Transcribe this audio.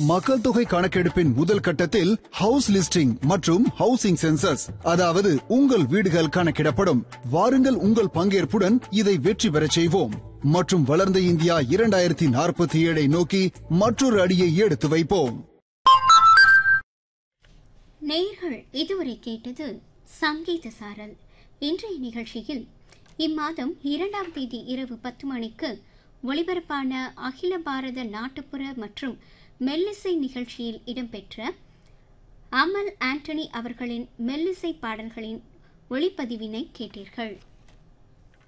மக்கள் தொகை கணக்கெடுப்பின் முதல் கட்டத்தில் ஹவுஸ் லிஸ்டிங் மற்றும் ஹவுசிங் சென்சஸ் அதாவது உங்கள் வீடுகள் கணக்கிடப்படும் வாருங்கள் உங்கள் பங்கேற்புடன் இதை வெற்றி பெறச் செய்வோம் மற்றும் வளர்ந்த இந்தியா இரண்டாயிரத்தி நாற்பத்தி ஏழை நோக்கி மற்றொரு அடியை எடுத்து வைப்போம் நேயர்கள் இதுவரை கேட்டது சங்கீத சாரல் இன்றைய நிகழ்ச்சியில் இம்மாதம் இரண்டாம் தேதி இரவு பத்து மணிக்கு ஒளிபரப்பான அகில பாரத நாட்டுப்புற மற்றும் மெல்லிசை நிகழ்ச்சியில் இடம்பெற்ற அமல் ஆண்டனி அவர்களின் மெல்லிசை பாடல்களின் ஒளிப்பதிவினை கேட்டீர்கள்